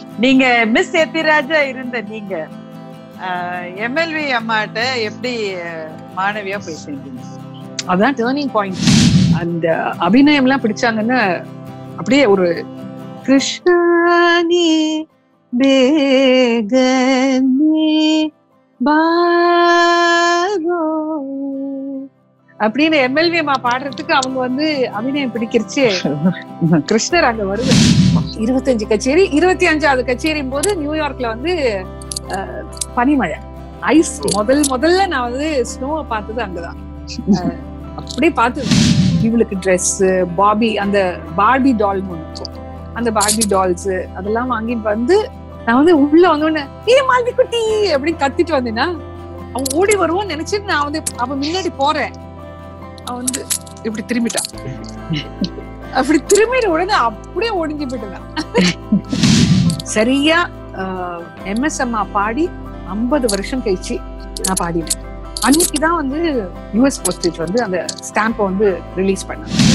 நீங்க மிஸ் எத்திராஜா இருந்த நீங்க எம்எல்வி அம்மாட்ட எப்படி அஹ், மாணவியா போய் சேர்ந்தீங்க அதான் டேர்னிங் பாயிண்ட் அந்த அபிநயம் எல்லாம் பிடிச்சாங்கன்னா அப்படியே ஒரு கிருஷ்ணானி பேகனி பாரோ அப்படின்னு எம்எல்வி அம்மா பாடுறதுக்கு அவங்க வந்து அபிநயம் பிடிக்கிறச்சு கிருஷ்ணர் அங்க வருது இருபத்தஞ்சு கச்சேரி இருபத்தி அஞ்சாவது கச்சேரியும் போது நியூயார்க்ல வந்து அஹ், பனிமழை ஐஸ் முதல் முதல்ல நான் வந்து ஸ்னோவை பார்த்தது அங்கதான் அஹ், அப்படியே பார்த்து இவளுக்கு ட்ரெஸ் பாபி அந்த பார்பி டால் இருக்கும் அந்த பார்பி டால்ஸ் அதெல்லாம் வாங்கிட்டு வந்து நான் வந்து உள்ள வந்தோடனே ஏ மால்வி குட்டி அப்படின்னு கத்திட்டு வந்தேன்னா அவன் ஓடி வருவான்னு நினைச்சிட்டு நான் வந்து அவன் முன்னாடி போறேன் அவன் வந்து இப்படி திரும்பிட்டான் அப்படி திரும்பின உடனே அப்படியே ஒடிஞ்சு போயிட்டான் சரியா எம்எஸ் அம்மா பாடி ஐம்பது வருஷம் கழிச்சு நான் பாடினேன் அன்னைக்குதான் வந்து யூஎஸ் போஸ்டேஜ் வந்து அந்த ஸ்டாம்பை வந்து ரிலீஸ் பண்ணாங்க